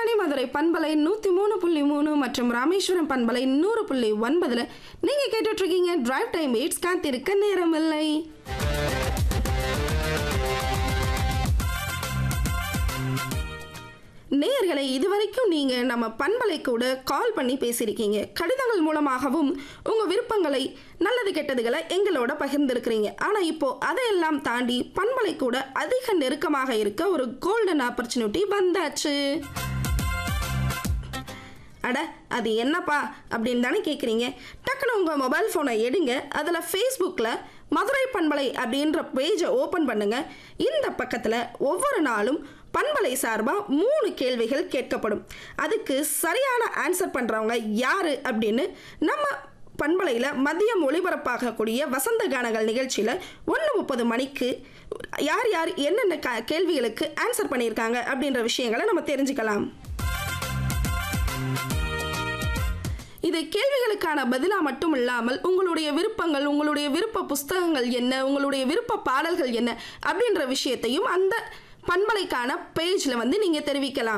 ஆகாஷ்வாணி மதுரை பண்பலை நூற்றி மூணு புள்ளி மூணு மற்றும் ராமேஸ்வரம் பண்பலை நூறு புள்ளி ஒன்பதில் நீங்கள் கேட்டுட்ருக்கீங்க டிரைவ் டைம் எயிட்ஸ் காத்திருக்க நேரமில்லை நேயர்களை இதுவரைக்கும் நீங்கள் நம்ம பண்பலை கூட கால் பண்ணி பேசியிருக்கீங்க கடிதங்கள் மூலமாகவும் உங்கள் விருப்பங்களை நல்லது கெட்டதுகளை எங்களோட பகிர்ந்திருக்கிறீங்க ஆனால் இப்போ அதையெல்லாம் தாண்டி பண்பலை கூட அதிக நெருக்கமாக இருக்க ஒரு கோல்டன் ஆப்பர்ச்சுனிட்டி வந்தாச்சு அட அது என்னப்பா அப்படின்னு தானே கேட்குறீங்க டக்குன்னு உங்கள் மொபைல் ஃபோனை எடுங்க அதில் ஃபேஸ்புக்கில் மதுரை பண்பலை அப்படின்ற பேஜை ஓப்பன் பண்ணுங்க இந்த பக்கத்தில் ஒவ்வொரு நாளும் பண்பலை சார்பாக மூணு கேள்விகள் கேட்கப்படும் அதுக்கு சரியான ஆன்சர் பண்ணுறவங்க யார் அப்படின்னு நம்ம பண்பலையில் மதியம் ஒளிபரப்பாகக்கூடிய வசந்த கானங்கள் நிகழ்ச்சியில் ஒன்று முப்பது மணிக்கு யார் யார் என்னென்ன க கேள்விகளுக்கு ஆன்சர் பண்ணியிருக்காங்க அப்படின்ற விஷயங்களை நம்ம தெரிஞ்சுக்கலாம் இது கேள்விகளுக்கான பதிலாக மட்டும் இல்லாமல் உங்களுடைய விருப்பங்கள் உங்களுடைய விருப்ப புஸ்தகங்கள் என்ன உங்களுடைய விருப்ப பாடல்கள் என்ன அப்படின்ற விஷயத்தையும் அந்த பண்பலைக்கான பேஜில் வந்து நீங்கள் தெரிவிக்கலாம்